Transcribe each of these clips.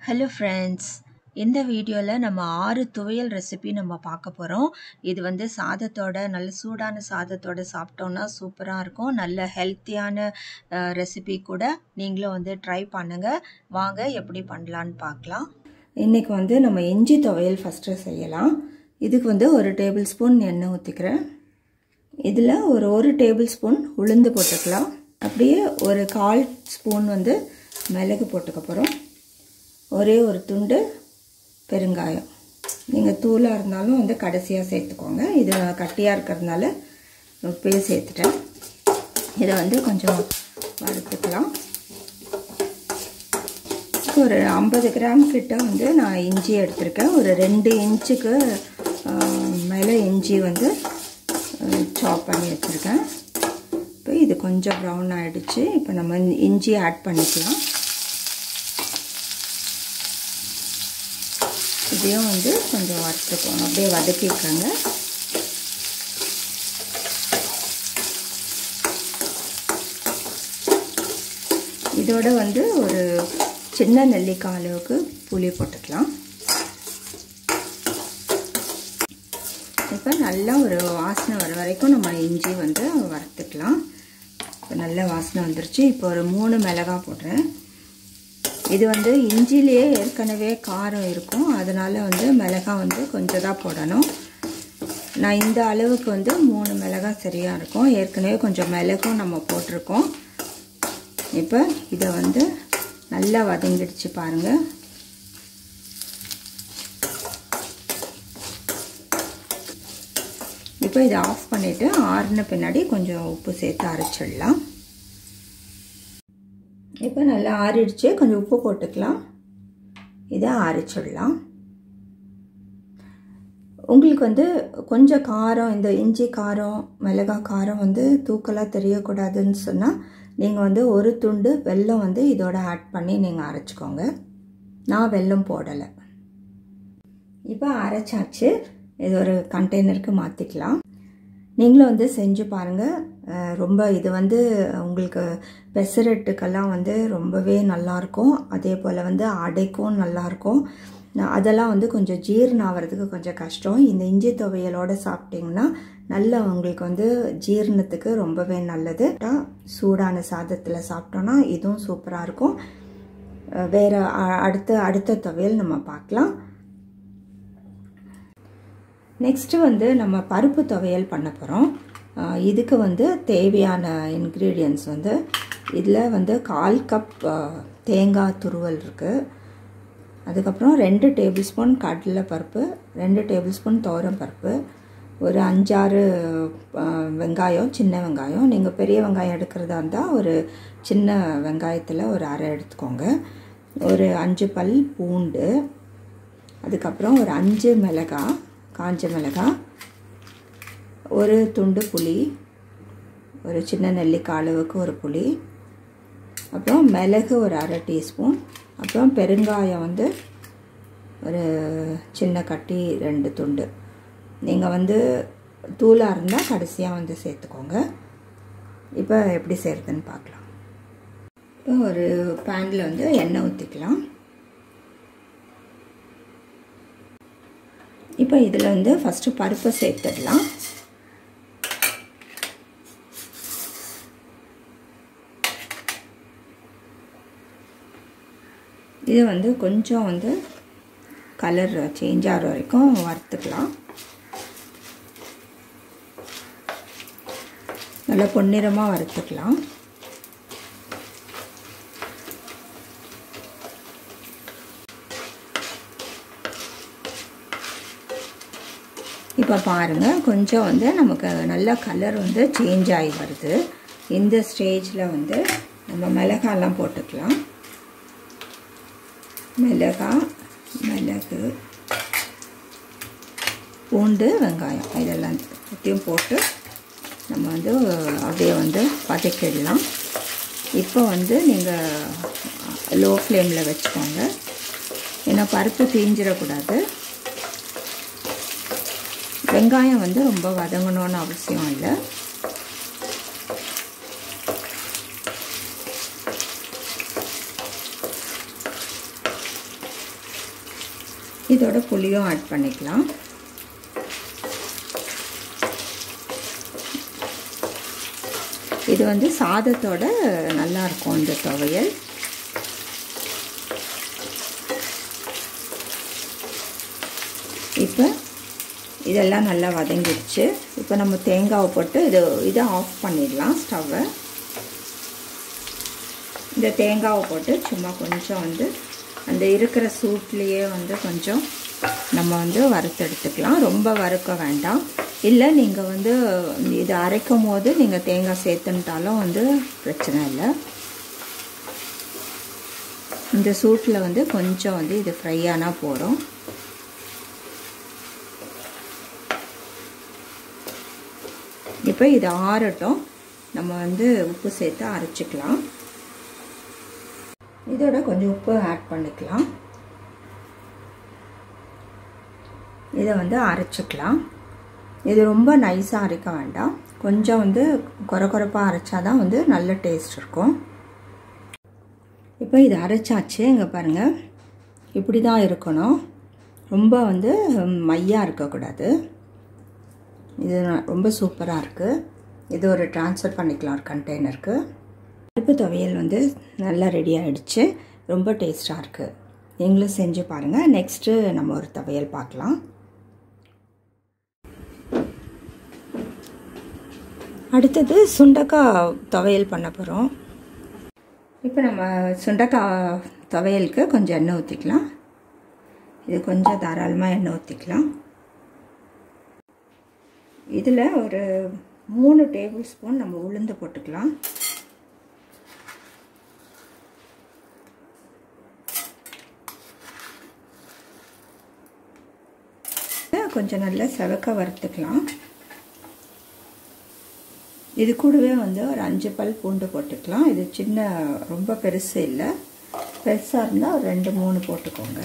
hello friends இந்த வீடியோவில் நம்ம ஆறு துவையல் ரெசிபி நம்ம பார்க்க போகிறோம் இது வந்து சாதத்தோட நல்ல சூடான சாதத்தோட சாப்பிட்டோன்னா சூப்பராக இருக்கும் நல்ல ஹெல்த்தியான ரெசிபி கூட நீங்களும் வந்து ட்ரை பண்ணுங்கள் வாங்க எப்படி பண்ணலான்னு பார்க்கலாம் இன்றைக்கி வந்து நம்ம இஞ்சி துவையல் ஃபஸ்ட்டு செய்யலாம் இதுக்கு வந்து ஒரு டேபிள் ஸ்பூன் எண்ணெய் ஊற்றிக்கிறேன் இதில் ஒரு ஒரு டேபிள் ஸ்பூன் உளுந்து போட்டுக்கலாம் அப்படியே ஒரு கால் ஸ்பூன் வந்து மிளகு போட்டுக்க போகிறோம் ஒரே ஒரு துண்டு பெருங்காயம் நீங்கள் தூளாக இருந்தாலும் வந்து கடைசியாக சேர்த்துக்கோங்க இது கட்டியாக இருக்கிறதுனால உப்பே சேர்த்துட்டேன் இதை வந்து கொஞ்சம் வறுத்துக்கலாம் ஒரு ஐம்பது கிராம் கிட்ட வந்து நான் இஞ்சி எடுத்திருக்கேன் ஒரு ரெண்டு இன்ச்சுக்கு மேலே இஞ்சி வந்து சாப் பண்ணி வச்சுருக்கேன் இப்போ இது கொஞ்சம் ப்ரௌன் ஆகிடுச்சு இப்போ நம்ம இஞ்சி ஆட் பண்ணிக்கலாம் இதையும் வந்து கொஞ்சம் வறுத்துக்கோங்க அப்படியே வதக்கிக்கோங்க இதோட வந்து ஒரு சின்ன நெல்லிக்காய் அளவுக்கு புளி போட்டுக்கலாம் இப்போ நல்லா ஒரு வாசனை வர வரைக்கும் நம்ம இஞ்சி வந்து வறுத்துக்கலாம் இப்போ நல்ல வாசனை வந்துருச்சு இப்போ ஒரு மூணு மிளகாய் போடுறேன் இது வந்து இஞ்சிலேயே ஏற்கனவே காரம் இருக்கும் அதனால் வந்து மிளகாய் வந்து கொஞ்சம் தான் போடணும் நான் இந்த அளவுக்கு வந்து மூணு மிளகாய் சரியாக இருக்கும் ஏற்கனவே கொஞ்சம் மிளகும் நம்ம போட்டிருக்கோம் இப்போ இதை வந்து நல்லா வதங்கிடுச்சு பாருங்கள் இப்போ இதை ஆஃப் பண்ணிவிட்டு ஆறுன பின்னாடி கொஞ்சம் உப்பு சேர்த்து அரைச்சிடலாம் இப்போ நல்லா ஆறிடுச்சு கொஞ்சம் உப்பு போட்டுக்கலாம் இதை அரைச்சிடலாம் உங்களுக்கு வந்து கொஞ்சம் காரம் இந்த இஞ்சி காரம் மிளகாய் காரம் வந்து தூக்கலாக தெரியக்கூடாதுன்னு சொன்னால் நீங்கள் வந்து ஒரு துண்டு வெல்லம் வந்து இதோட ஆட் பண்ணி நீங்கள் அரைச்சிக்கோங்க நான் வெல்லம் போடலை இப்போ அரைச்சாச்சு இது ஒரு கண்டெய்னருக்கு மாற்றிக்கலாம் நீங்களும் வந்து செஞ்சு பாருங்கள் ரொம்ப இது வந்து உங்களுக்கு பெசரட்டுக்கெல்லாம் வந்து ரொம்பவே நல்லாயிருக்கும் அதே போல் வந்து அடைக்கும் நல்லாயிருக்கும் அதெல்லாம் வந்து கொஞ்சம் ஜீரணம் ஆகிறதுக்கு கொஞ்சம் கஷ்டம் இந்த இஞ்சி துவையலோடு சாப்பிட்டிங்கன்னா நல்ல உங்களுக்கு வந்து ஜீரணத்துக்கு ரொம்பவே நல்லது சூடான சாதத்தில் சாப்பிட்டோன்னா இதுவும் சூப்பராக இருக்கும் வேறு அடுத்த அடுத்த துவையல் நம்ம பார்க்கலாம் நெக்ஸ்ட்டு வந்து நம்ம பருப்பு துவையல் பண்ண போகிறோம் இதுக்கு வந்து தேவையான இன்க்ரீடியன்ஸ் வந்து இதில் வந்து கால் கப் தேங்காய் துருவல் இருக்குது அதுக்கப்புறம் ரெண்டு டேபிள் ஸ்பூன் கடலை பருப்பு ரெண்டு டேபிள் ஸ்பூன் தோரம் பருப்பு ஒரு அஞ்சாறு வெங்காயம் சின்ன வெங்காயம் நீங்கள் பெரிய வெங்காயம் எடுக்கிறதா இருந்தால் ஒரு சின்ன வெங்காயத்தில் ஒரு அரை எடுத்துக்கோங்க ஒரு அஞ்சு பல் பூண்டு அதுக்கப்புறம் ஒரு அஞ்சு மிளகாய் காஞ்ச மிளகாய் ஒரு துண்டு புளி ஒரு சின்ன நெல்லிக்காய் அளவுக்கு ஒரு புளி அப்புறம் மிளகு ஒரு அரை டீஸ்பூன் அப்புறம் பெருங்காயம் வந்து ஒரு சின்ன கட்டி ரெண்டு துண்டு நீங்கள் வந்து தூளாக இருந்தால் கடைசியாக வந்து சேர்த்துக்கோங்க இப்போ எப்படி செய்கிறதுன்னு பார்க்கலாம் இப்போ ஒரு பேனில் வந்து எண்ணெய் ஊற்றிக்கலாம் இப்போ இதில் வந்து ஃபஸ்ட்டு பருப்பை சேர்த்துடலாம் இது வந்து கொஞ்சம் வந்து கலர் சேஞ்ச் ஆகிற வரைக்கும் வறுத்துக்கலாம் நல்லா பொன்னிறமாக வறுத்துக்கலாம் இப்போ பாருங்கள் கொஞ்சம் வந்து நமக்கு நல்ல கலர் வந்து சேஞ்ச் ஆகி வருது இந்த ஸ்டேஜில் வந்து நம்ம மிளகாலாம் போட்டுக்கலாம் மிளகாய் மிளகு பூண்டு வெங்காயம் இதெல்லாம் எல்லாத்தையும் போட்டு நம்ம வந்து அப்படியே வந்து வதக்கிடலாம் இப்போ வந்து நீங்கள் லோ ஃப்ளேமில் வச்சுக்கோங்க ஏன்னா பருப்பு தீஞ்சிடக்கூடாது வெங்காயம் வந்து ரொம்ப வதங்கணும்னு அவசியம் இல்லை இதோட புளியும் ஆட் பண்ணிக்கலாம் இது வந்து சாதத்தோட நல்லாயிருக்கும் இந்த துவையல் இப்போ இதெல்லாம் நல்லா வதங்கிடுச்சு இப்போ நம்ம தேங்காவை போட்டு இது இதை ஆஃப் பண்ணிடலாம் ஸ்டவ்வை இந்த தேங்காவை போட்டு சும்மா கொஞ்சம் வந்து அந்த இருக்கிற சூட்லேயே வந்து கொஞ்சம் நம்ம வந்து வறுத்தெடுத்துக்கலாம் ரொம்ப வறுக்க வேண்டாம் இல்லை நீங்கள் வந்து இது அரைக்கும் போது நீங்கள் தேங்காய் சேர்த்துன்ட்டாலும் வந்து பிரச்சனை இல்லை இந்த சூட்டில் வந்து கொஞ்சம் வந்து இது ஃப்ரை ஆனால் போகிறோம் இப்போ இது ஆறட்டும் நம்ம வந்து உப்பு சேர்த்து அரைச்சிக்கலாம் இதோட கொஞ்சம் உப்பு ஆட் பண்ணிக்கலாம் இதை வந்து அரைச்சிக்கலாம் இது ரொம்ப நைஸாக அரைக்க வேண்டாம் கொஞ்சம் வந்து குறை குறைப்பாக அரைச்சா தான் வந்து நல்ல டேஸ்ட் இருக்கும் இப்போ இது அரைச்சாச்சு இங்கே பாருங்கள் இப்படி தான் இருக்கணும் ரொம்ப வந்து மையாக இருக்கக்கூடாது இது ரொம்ப சூப்பராக இருக்குது இது ஒரு ட்ரான்ஸ்ஃபர் பண்ணிக்கலாம் ஒரு கண்டெய்னருக்கு பருப்பு துவையல் வந்து நல்லா ரெடி ஆகிடுச்சு ரொம்ப டேஸ்ட்டாக இருக்குது நீங்களும் செஞ்சு பாருங்கள் நெக்ஸ்ட்டு நம்ம ஒரு துவையல் பார்க்கலாம் அடுத்தது சுண்டக்காய் துவையல் பண்ண போகிறோம் இப்போ நம்ம சுண்டக்காய் துவையலுக்கு கொஞ்சம் எண்ணெய் ஊற்றிக்கலாம் இது கொஞ்சம் தாராளமாக எண்ணெய் ஊற்றிக்கலாம் இதில் ஒரு மூணு டேபிள் ஸ்பூன் நம்ம உளுந்து போட்டுக்கலாம் கொஞ்சம் நல்லா செவக்க வறுத்துக்கலாம் இது கூடவே வந்து ஒரு அஞ்சு பல் பூண்டு போட்டுக்கலாம் இது சின்ன ரொம்ப பெருசு இல்லை பெருசாக இருந்தால் ஒரு ரெண்டு மூணு போட்டுக்கோங்க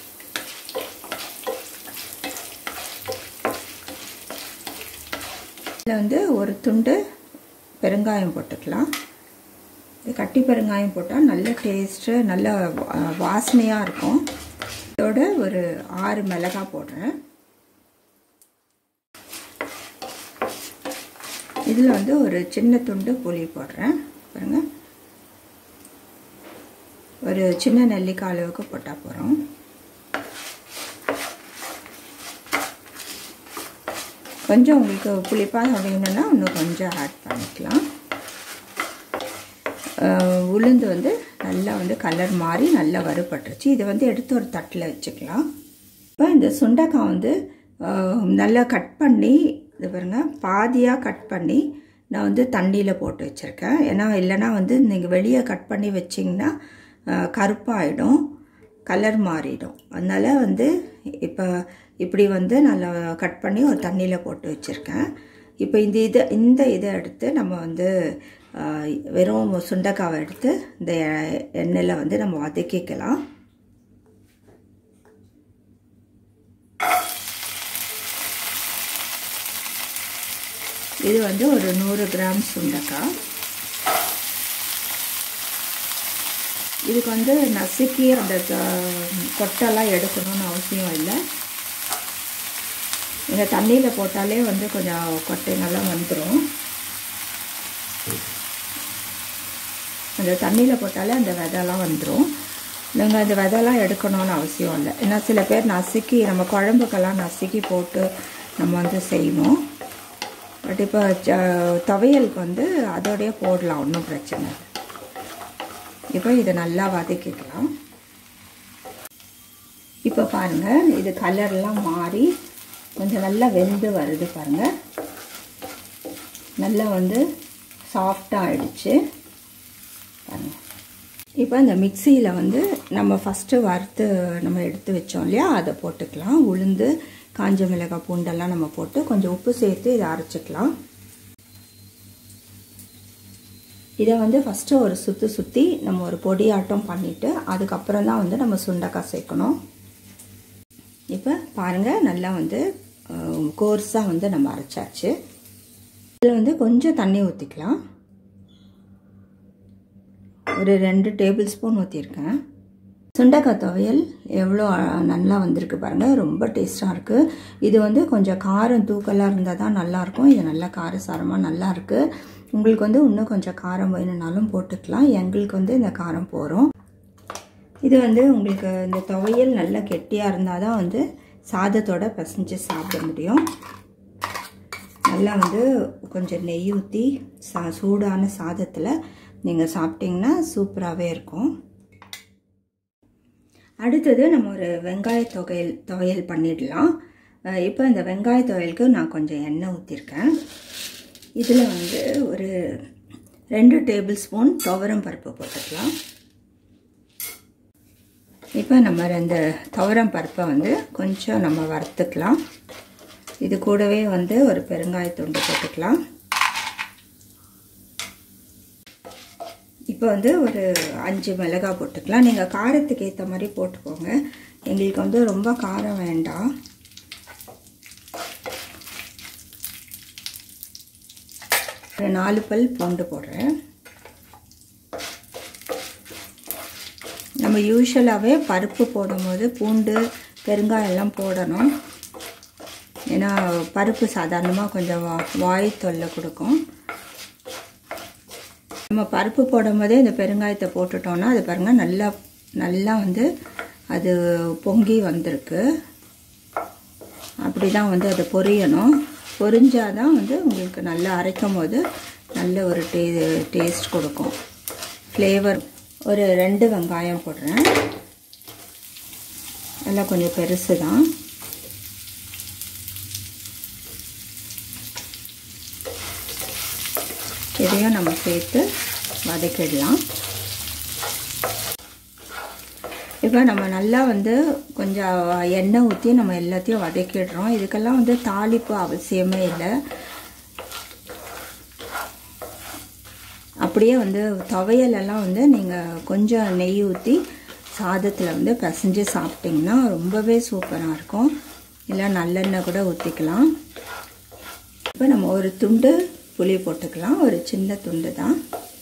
இதில் வந்து ஒரு துண்டு பெருங்காயம் போட்டுக்கலாம் இது கட்டி பெருங்காயம் போட்டால் நல்ல டேஸ்ட்டு நல்ல வாசனையாக இருக்கும் இதோட ஒரு ஆறு மிளகாய் போடுறேன் இதில் வந்து ஒரு சின்ன துண்டு புளி போடுறேன் பாருங்க ஒரு சின்ன நெல்லிக்காய் அளவுக்கு போட்டால் போகிறோம் கொஞ்சம் உங்களுக்கு புளிப்பாக வேணும்னா இன்னும் கொஞ்சம் ஆட் பண்ணிக்கலாம் உளுந்து வந்து நல்லா வந்து கலர் மாறி நல்லா வறுபட்டுருச்சு இதை வந்து எடுத்து ஒரு தட்டில் வச்சுக்கலாம் இப்போ இந்த சுண்டைக்காய் வந்து நல்லா கட் பண்ணி இது பாருங்க பாதியாக கட் பண்ணி நான் வந்து தண்ணியில் போட்டு வச்சுருக்கேன் ஏன்னா இல்லைனா வந்து நீங்கள் வெளியே கட் பண்ணி வச்சிங்கன்னா கருப்பாயிடும் கலர் மாறிடும் அதனால் வந்து இப்போ இப்படி வந்து நல்லா கட் பண்ணி ஒரு தண்ணியில் போட்டு வச்சுருக்கேன் இப்போ இந்த இதை இந்த இதை எடுத்து நம்ம வந்து வெறும் சுண்டைக்காவை எடுத்து இந்த எண்ணெயில் வந்து நம்ம வதக்கிக்கலாம் இது வந்து ஒரு நூறு கிராம் சுண்டைக்காய் இதுக்கு வந்து நசுக்கி அந்த கொட்டெல்லாம் எடுக்கணும்னு அவசியம் இல்லை இந்த தண்ணியில் போட்டாலே வந்து கொஞ்சம் கொட்டைங்கெல்லாம் வந்துடும் அந்த தண்ணியில் போட்டாலே அந்த விதைலாம் வந்துடும் நீங்கள் அந்த விதைலாம் எடுக்கணும்னு அவசியம் இல்லை ஏன்னா சில பேர் நசுக்கி நம்ம குழம்புக்கெல்லாம் நசுக்கி போட்டு நம்ம வந்து செய்வோம் பட் இப்போ துவையலுக்கு வந்து அதோடய போடலாம் ஒன்றும் பிரச்சனை இல்லை இப்போ இதை நல்லா வதக்கிக்கலாம் இப்போ பாருங்கள் இது கலர்லாம் மாறி கொஞ்சம் நல்லா வெந்து வருது பாருங்கள் நல்லா வந்து சாஃப்டாக ஆயிடுச்சு பாருங்கள் இப்போ இந்த மிக்சியில் வந்து நம்ம ஃபஸ்ட்டு வறுத்து நம்ம எடுத்து வச்சோம் இல்லையா அதை போட்டுக்கலாம் உளுந்து காஞ்ச மிளகாய் பூண்டெல்லாம் நம்ம போட்டு கொஞ்சம் உப்பு சேர்த்து இதை அரைச்சிக்கலாம் இதை வந்து ஃபஸ்ட்டு ஒரு சுற்றி சுற்றி நம்ம ஒரு பொடியாட்டம் பண்ணிவிட்டு அதுக்கப்புறம் தான் வந்து நம்ம சுண்டைக்காய் சேர்க்கணும் இப்போ பாருங்கள் நல்லா வந்து கோர்ஸாக வந்து நம்ம அரைச்சாச்சு இதில் வந்து கொஞ்சம் தண்ணி ஊற்றிக்கலாம் ஒரு ரெண்டு டேபிள் ஸ்பூன் ஊற்றிருக்கேன் சுண்டக்காய் துவையல் எவ்வளோ நல்லா வந்திருக்கு பாருங்கள் ரொம்ப டேஸ்ட்டாக இருக்குது இது வந்து கொஞ்சம் காரம் தூக்கலாக இருந்தால் தான் நல்லாயிருக்கும் இது நல்லா காரசாரமாக நல்லா இருக்குது உங்களுக்கு வந்து இன்னும் கொஞ்சம் காரம் வேணும்னாலும் போட்டுக்கலாம் எங்களுக்கு வந்து இந்த காரம் போகிறோம் இது வந்து உங்களுக்கு இந்த துவையல் நல்லா கெட்டியாக இருந்தால் தான் வந்து சாதத்தோட பசைஞ்சு சாப்பிட முடியும் நல்லா வந்து கொஞ்சம் நெய் ஊற்றி சா சூடான சாதத்தில் நீங்கள் சாப்பிட்டிங்கன்னா சூப்பராகவே இருக்கும் அடுத்தது நம்ம ஒரு வெங்காய துவையல் துவையல் பண்ணிடலாம் இப்போ இந்த வெங்காய துவையலுக்கு நான் கொஞ்சம் எண்ணெய் ஊற்றிருக்கேன் இதில் வந்து ஒரு ரெண்டு டேபிள் ஸ்பூன் துவரம் பருப்பு போட்டுக்கலாம் இப்போ நம்ம இந்த துவரம் பருப்பை வந்து கொஞ்சம் நம்ம வறுத்துக்கலாம் இது கூடவே வந்து ஒரு பெருங்காயத்துண்டு போட்டுக்கலாம் இப்போ வந்து ஒரு அஞ்சு மிளகாய் போட்டுக்கலாம் நீங்கள் காரத்துக்கு ஏற்ற மாதிரி போட்டுக்கோங்க எங்களுக்கு வந்து ரொம்ப காரம் வேண்டாம் ஒரு நாலு பல் பூண்டு போடுறேன் நம்ம யூஸ்வலாகவே பருப்பு போடும்போது பூண்டு பெருங்காயெல்லாம் போடணும் ஏன்னா பருப்பு சாதாரணமாக கொஞ்சம் வா வாய் தொல்லை கொடுக்கும் நம்ம பருப்பு போடும் போதே இந்த பெருங்காயத்தை போட்டுட்டோம்னா அது பாருங்கள் நல்லா நல்லா வந்து அது பொங்கி வந்திருக்கு அப்படி தான் வந்து அது பொரியணும் பொரிஞ்சால் தான் வந்து உங்களுக்கு நல்லா அரைக்கும் போது நல்ல ஒரு டே டேஸ்ட் கொடுக்கும் ஃப்ளேவர் ஒரு ரெண்டு வெங்காயம் போடுறேன் நல்லா கொஞ்சம் பெருசு தான் இதையும் நம்ம சேர்த்து வதக்கிடலாம் இப்போ நம்ம நல்லா வந்து கொஞ்சம் எண்ணெய் ஊற்றி நம்ம எல்லாத்தையும் வதக்கிடுறோம் இதுக்கெல்லாம் வந்து தாளிப்பு அவசியமே இல்லை அப்படியே வந்து துவையலெல்லாம் வந்து நீங்கள் கொஞ்சம் நெய் ஊற்றி சாதத்தில் வந்து பிசைஞ்சு சாப்பிட்டிங்கன்னா ரொம்பவே சூப்பராக இருக்கும் இல்லை நல்லெண்ணெய் கூட ஊற்றிக்கலாம் இப்போ நம்ம ஒரு துண்டு புளி போட்டுக்கலாம் ஒரு சின்ன துண்டு தான்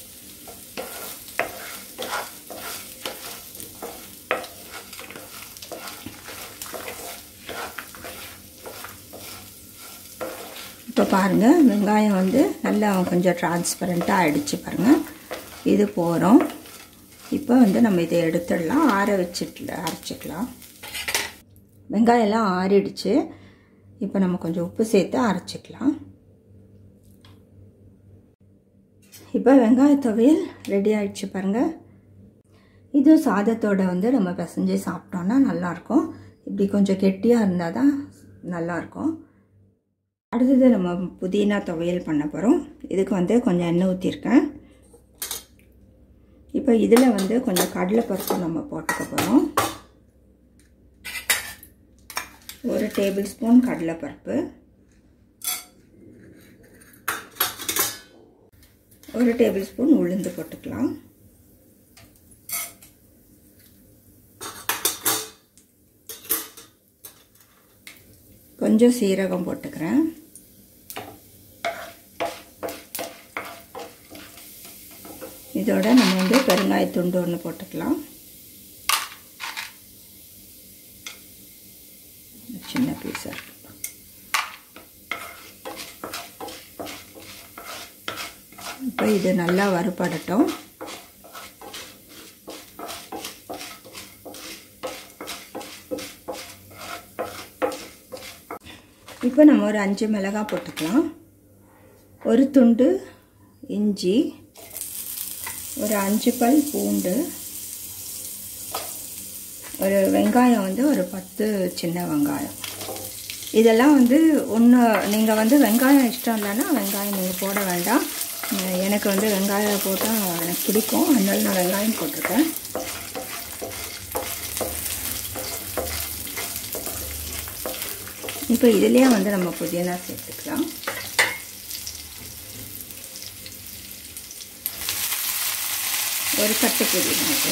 இப்போ பாருங்கள் வெங்காயம் வந்து நல்லா கொஞ்சம் டிரான்ஸ்பரண்ட்டாக ஆகிடுச்சு பாருங்கள் இது போகிறோம் இப்போ வந்து நம்ம இதை எடுத்துடலாம் ஆற வச்சுட்டு அரைச்சிக்கலாம் வெங்காயம்லாம் ஆறிடுச்சு இப்போ நம்ம கொஞ்சம் உப்பு சேர்த்து அரைச்சிக்கலாம் இப்போ வெங்காய துவையல் ரெடி ஆயிடுச்சு பாருங்கள் இது சாதத்தோட வந்து நம்ம பிசைஞ்சு சாப்பிட்டோன்னா நல்லாயிருக்கும் இப்படி கொஞ்சம் கெட்டியாக இருந்தால் தான் நல்லாயிருக்கும் அடுத்தது நம்ம புதினா துவையல் பண்ண போகிறோம் இதுக்கு வந்து கொஞ்சம் எண்ணெய் ஊற்றிருக்கேன் இப்போ இதில் வந்து கொஞ்சம் கடலைப்பருப்பு நம்ம போட்டுக்க போகிறோம் ஒரு டேபிள் ஸ்பூன் கடலைப்பருப்பு ஒரு டேபிள் ஸ்பூன் உளுந்து போட்டுக்கலாம் கொஞ்சம் சீரகம் போட்டுக்கிறேன் இதோட நம்ம வந்து பெருங்காயத்துண்டு ஒன்று போட்டுக்கலாம் சின்ன பீஸாக இருக்கு இப்போ இது நல்லா வறுபடட்டும் இப்போ நம்ம ஒரு அஞ்சு மிளகாய் போட்டுக்கலாம் ஒரு துண்டு இஞ்சி ஒரு அஞ்சு பல் பூண்டு ஒரு வெங்காயம் வந்து ஒரு பத்து சின்ன வெங்காயம் இதெல்லாம் வந்து ஒன்று நீங்கள் வந்து வெங்காயம் இஷ்டம் இல்லைன்னா வெங்காயம் நீங்கள் போட வேண்டாம் எனக்கு வந்து வெங்காயம் போட்டால் எனக்கு பிடிக்கும் அதனால நான் வெங்காயம் போட்டிருக்கேன் இப்போ இதுலேயே வந்து நம்ம புதினா சேர்த்துக்கலாம் ஒரு கட்டு புதினா இது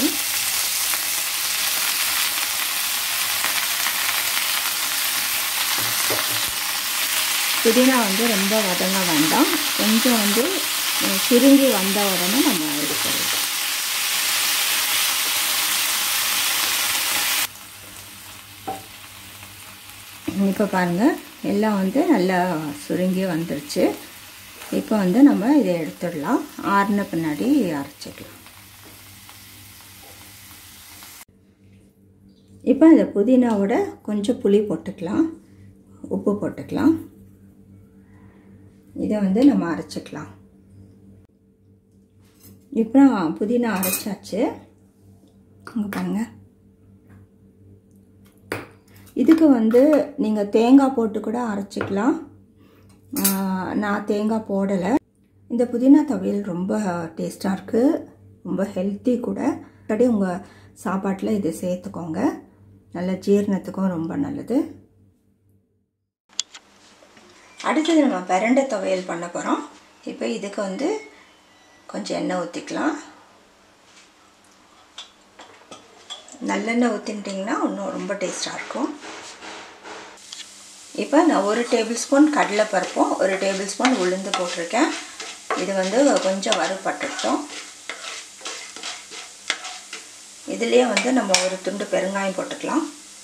புதினா வந்து ரொம்ப வதங்க வேண்டாம் கொஞ்சம் வந்து சுருங்கி வந்த உடனே நம்ம எடுத்துடலாம் இப்போ பாருங்கள் எல்லாம் வந்து நல்லா சுருங்கி வந்துருச்சு இப்போ வந்து நம்ம இதை எடுத்துடலாம் ஆறின பின்னாடி அரைச்சிக்கலாம் இப்போ இந்த புதினாவோட கொஞ்சம் புளி போட்டுக்கலாம் உப்பு போட்டுக்கலாம் இதை வந்து நம்ம அரைச்சிக்கலாம் இப்போ புதினா அரைச்சாச்சு அங்கே பாருங்கள் இதுக்கு வந்து நீங்கள் தேங்காய் போட்டு கூட அரைச்சிக்கலாம் நான் தேங்காய் போடலை இந்த புதினா துவையல் ரொம்ப டேஸ்ட்டாக இருக்குது ரொம்ப ஹெல்த்தி கூட அப்படியே உங்கள் சாப்பாட்டில் இதை சேர்த்துக்கோங்க நல்ல ஜீரணத்துக்கும் ரொம்ப நல்லது அடுத்தது நம்ம பிரண்டை துவையல் பண்ண போகிறோம் இப்போ இதுக்கு வந்து கொஞ்சம் எண்ணெய் ஊற்றிக்கலாம் நல்லெண்ணெய் ஊற்றிட்டிங்கன்னா இன்னும் ரொம்ப டேஸ்ட்டாக இருக்கும் இப்போ நான் ஒரு டேபிள் ஸ்பூன் கடலைப்பருப்பும் ஒரு டேபிள் ஸ்பூன் உளுந்து போட்டிருக்கேன் இது வந்து கொஞ்சம் வறுபட்டுட்டோம் இதுலேயே வந்து நம்ம ஒரு துண்டு பெருங்காயம் போட்டுக்கலாம்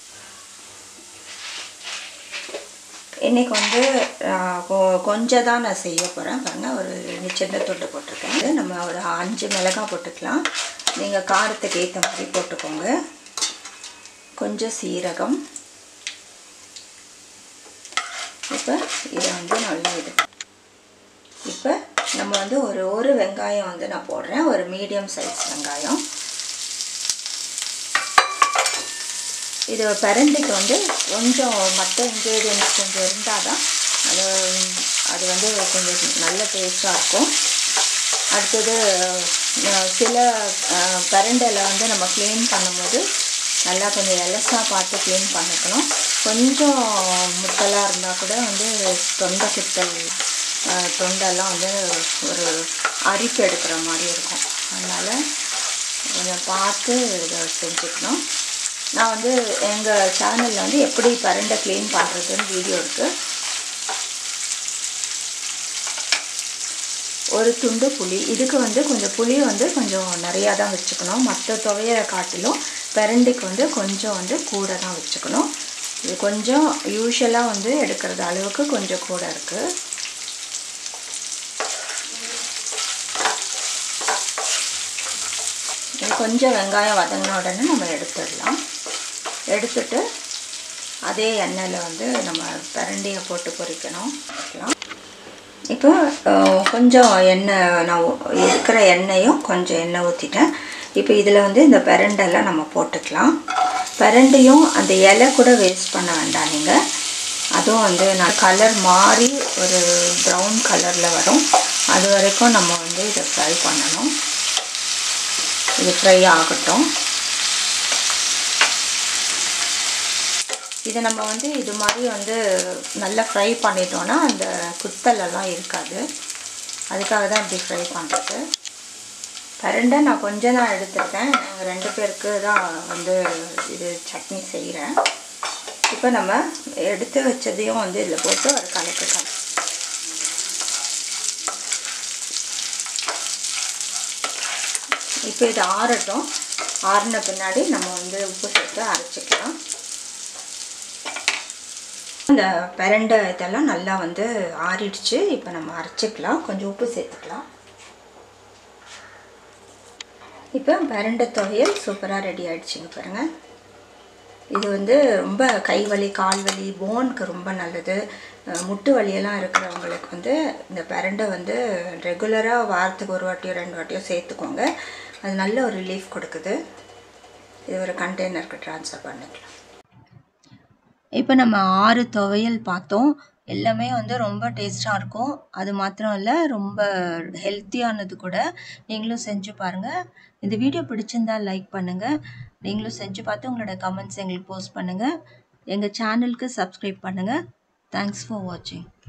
இன்றைக்கி வந்து கொஞ்சம் தான் நான் செய்ய போகிறேன் பாருங்கள் ஒரு சின்ன துண்டு போட்டிருக்கேன் நம்ம ஒரு அஞ்சு மிளகாய் போட்டுக்கலாம் நீங்கள் காரத்துக்கு ஏற்ற மாதிரி போட்டுக்கோங்க கொஞ்சம் சீரகம் இப்போ இதை வந்து நல்லா இது இப்போ நம்ம வந்து ஒரு ஒரு வெங்காயம் வந்து நான் போடுறேன் ஒரு மீடியம் சைஸ் வெங்காயம் இது பரண்டிக்கு வந்து கொஞ்சம் மற்ற இன்க்ரீடியன்ஸ் கொஞ்சம் இருந்தால் தான் அது அது வந்து கொஞ்சம் நல்ல டேஸ்ட்டாக இருக்கும் அடுத்தது சில பரண்டையில் வந்து நம்ம க்ளீன் பண்ணும்போது நல்லா கொஞ்சம் எலசாக பார்த்து க்ளீன் பண்ணிக்கணும் கொஞ்சம் முத்தலாக இருந்தால் கூட வந்து தொண்டை குத்தல் தொண்டெல்லாம் வந்து ஒரு அரிப்பு எடுக்கிற மாதிரி இருக்கும் அதனால் கொஞ்சம் பார்த்து இதை செஞ்சுக்கணும் நான் வந்து எங்கள் சேனலில் வந்து எப்படி பரண்டை க்ளீன் பண்ணுறதுன்னு வீடியோ இருக்குது ஒரு துண்டு புளி இதுக்கு வந்து கொஞ்சம் புளி வந்து கொஞ்சம் நிறையா தான் வச்சுக்கணும் மற்ற துவையலை காட்டிலும் பிரண்டிக்கு வந்து கொஞ்சம் வந்து கூட தான் வச்சுக்கணும் இது கொஞ்சம் யூஸ்வலாக வந்து எடுக்கிறது அளவுக்கு கொஞ்சம் கூட இருக்குது இது கொஞ்சம் வெங்காயம் வதங்கின உடனே நம்ம எடுத்துடலாம் எடுத்துட்டு அதே எண்ணெயில் வந்து நம்ம பிரண்டியை போட்டு பொரிக்கணும் இப்போ கொஞ்சம் எண்ணெய் நான் இருக்கிற எண்ணெயும் கொஞ்சம் எண்ணெய் ஊற்றிட்டேன் இப்போ இதில் வந்து இந்த பிரண்டெல்லாம் நம்ம போட்டுக்கலாம் பிரண்டையும் அந்த இலை கூட வேஸ்ட் பண்ண வேண்டாம் நீங்கள் அதுவும் வந்து நான் கலர் மாறி ஒரு ப்ரௌன் கலரில் வரும் அது வரைக்கும் நம்ம வந்து இதை ஃப்ரை பண்ணணும் இது ஃப்ரை ஆகட்டும் இதை நம்ம வந்து இது மாதிரி வந்து நல்லா ஃப்ரை பண்ணிட்டோன்னா அந்த குத்தலெல்லாம் இருக்காது அதுக்காக தான் இப்படி ஃப்ரை பண்ணுறது பரண்டை நான் கொஞ்சம் தான் எடுத்துருக்கேன் நாங்கள் ரெண்டு பேருக்கு தான் வந்து இது சட்னி செய்கிறேன் இப்போ நம்ம எடுத்து வச்சதையும் வந்து இதில் போட்டு ஒரு கலக்கு கல இப்போ இது ஆறட்டும் ஆறின பின்னாடி நம்ம வந்து உப்பு சேர்த்து அரைச்சிக்கலாம் இந்த பிரண்டை இதெல்லாம் நல்லா வந்து ஆறிடுச்சு இப்போ நம்ம அரைச்சிக்கலாம் கொஞ்சம் உப்பு சேர்த்துக்கலாம் இப்போ பிரண்டை துவையல் சூப்பராக ரெடி ஆகிடுச்சிங்க பாருங்கள் இது வந்து ரொம்ப கை வலி கால் வலி போனுக்கு ரொம்ப நல்லது முட்டு வலியெல்லாம் இருக்கிறவங்களுக்கு வந்து இந்த பிரண்டை வந்து ரெகுலராக வாரத்துக்கு ஒரு வாட்டியோ ரெண்டு வாட்டியோ சேர்த்துக்கோங்க அது நல்ல ஒரு ரிலீஃப் கொடுக்குது இது ஒரு கண்டெய்னருக்கு ட்ரான்ஸ்ஃபர் பண்ணிக்கலாம் இப்போ நம்ம ஆறு துவையல் பார்த்தோம் எல்லாமே வந்து ரொம்ப டேஸ்ட்டாக இருக்கும் அது மாத்திரம் இல்லை ரொம்ப ஹெல்த்தியானது கூட நீங்களும் செஞ்சு பாருங்கள் இந்த வீடியோ பிடிச்சிருந்தா லைக் பண்ணுங்கள் நீங்களும் செஞ்சு பார்த்து உங்களோட கமெண்ட்ஸ் எங்களுக்கு போஸ்ட் பண்ணுங்கள் எங்கள் சேனலுக்கு சப்ஸ்கிரைப் பண்ணுங்கள் தேங்க்ஸ் ஃபார் வாட்சிங்